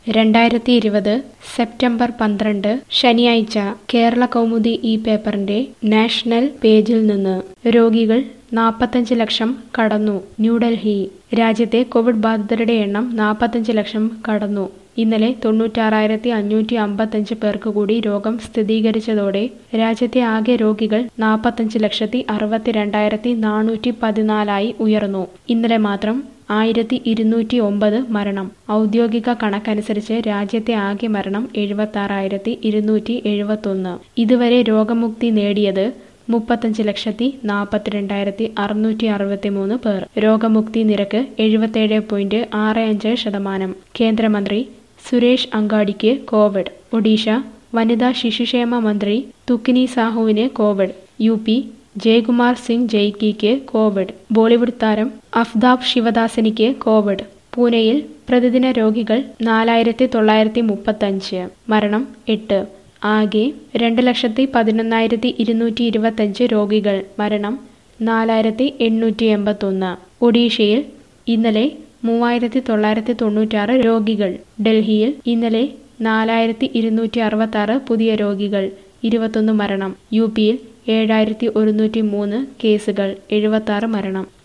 രണ്ടായിരത്തി ഇരുപത് സെപ്റ്റംബർ പന്ത്രണ്ട് ശനിയാഴ്ച കേരള കൗമുദി ഈ പേപ്പറിന്റെ നാഷണൽ പേജിൽ നിന്ന് രോഗികൾ നാൽപ്പത്തഞ്ച് ലക്ഷം കടന്നു ന്യൂഡൽഹി രാജ്യത്തെ കോവിഡ് ബാധിതരുടെ എണ്ണം നാൽപ്പത്തഞ്ച് ലക്ഷം കടന്നു ഇന്നലെ തൊണ്ണൂറ്റാറായിരത്തി അഞ്ഞൂറ്റി അമ്പത്തഞ്ച് പേർക്ക് കൂടി രോഗം സ്ഥിരീകരിച്ചതോടെ രാജ്യത്തെ ആകെ രോഗികൾ നാൽപ്പത്തഞ്ച് ലക്ഷത്തി അറുപത്തിരണ്ടായിരത്തി നാനൂറ്റി പതിനാലായി ഉയർന്നു ഇന്നലെ മാത്രം ആയിരത്തി ഇരുന്നൂറ്റി ഒമ്പത് മരണം ഔദ്യോഗിക കണക്കനുസരിച്ച് രാജ്യത്തെ ആകെ മരണം എഴുപത്താറായിരത്തി ഇരുന്നൂറ്റി എഴുപത്തൊന്ന് ഇതുവരെ രോഗമുക്തി നേടിയത് മുപ്പത്തഞ്ച് ലക്ഷത്തി നാൽപ്പത്തിരണ്ടായിരത്തി അറുന്നൂറ്റി അറുപത്തി മൂന്ന് പേർ രോഗമുക്തി നിരക്ക് എഴുപത്തേഴ് പോയിന്റ് ആറ് അഞ്ച് ശതമാനം കേന്ദ്രമന്ത്രി സുരേഷ് അങ്കാടിക്ക് കോവിഡ് ഒഡീഷ വനിതാ ശിശുക്ഷേമ മന്ത്രി തുക്കിനി സാഹുവിന് covid U P Jaikumar Singh ജയ്ക്കിക്ക് കോവിഡ് ബോളിവുഡ് താരം അഫ്താബ് ശിവദാസനിക്ക് കോവിഡ് പൂനെയിൽ പ്രതിദിന രോഗികൾ നാലായിരത്തി തൊള്ളായിരത്തി മുപ്പത്തഞ്ച് മരണം എട്ട് ആകെ രണ്ട് ലക്ഷത്തി പതിനൊന്നായിരത്തി ഇരുന്നൂറ്റി ഇരുപത്തഞ്ച് രോഗികൾ മരണം നാലായിരത്തി എണ്ണൂറ്റി എൺപത്തൊന്ന് ഒഡീഷയിൽ ഇന്നലെ മൂവായിരത്തി തൊള്ളായിരത്തി തൊണ്ണൂറ്റാറ് രോഗികൾ ഡൽഹിയിൽ ഇന്നലെ നാലായിരത്തി ഇരുന്നൂറ്റി അറുപത്തി ആറ് പുതിയ രോഗികൾ ഇരുപത്തൊന്ന് മരണം യു പിയിൽ ഏഴായിരത്തി ഒരുന്നൂറ്റി മൂന്ന് കേസുകൾ എഴുപത്തി മരണം